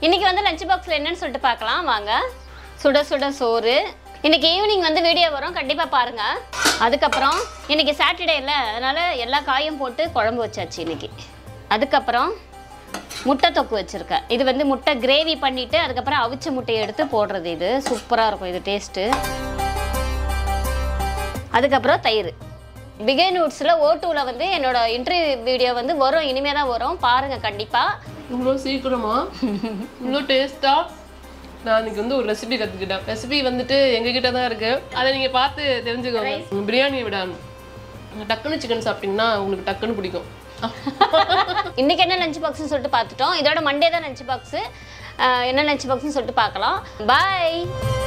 இன்னைக்கு வந்து லஞ்ச் பாக்ஸில் என்னன்னு சொல்லிட்டு பார்க்கலாம் வாங்க சுட சுட சோறு இன்னைக்கு ஈவினிங் வந்து வீடியோ வரும் கண்டிப்பாக பாருங்க அதுக்கப்புறம் இன்னைக்கு சாட்டர்டே இல்லை அதனால எல்லா காயும் போட்டு குழம்பு வச்சாச்சு இன்னைக்கு அதுக்கப்புறம் முட்டை தொக்கு வச்சுருக்கேன் இது வந்து முட்டை கிரேவி பண்ணிவிட்டு அதுக்கப்புறம் அவிச்ச முட்டையை எடுத்து போடுறது இது சூப்பராக இருக்கும் இது டேஸ்ட்டு அதுக்கப்புறம் தயிர் பிகை நூட்ஸில் ஓட்டூவில் வந்து என்னோட இன்டர்வியூ வீடியோ வந்து வரும் இனிமேல் தான் வரும் பாருங்கள் கண்டிப்பாக இவ்வளோ சீக்கிரமா இவ்வளோ டேஸ்டா நான் இன்னைக்கு வந்து ஒரு ரெசிபி கற்றுக்கிட்டேன் ரெசிபி வந்துட்டு எங்ககிட்ட தான் இருக்கு அதை நீங்கள் பார்த்து தெரிஞ்சுக்கோங்க பிரியாணியை விட டக்குன்னு சிக்கன் சாப்பிட்டீங்கன்னா உங்களுக்கு டக்குன்னு பிடிக்கும் இன்னைக்கு என்ன லஞ்ச் பாக்ஸ்னு சொல்லிட்டு பார்த்துட்டோம் இதோட மண்டே தான் லஞ்ச் பாக்ஸு என்ன லஞ்ச் பாக்ஸ்னு சொல்லிட்டு பார்க்கலாம் பாய்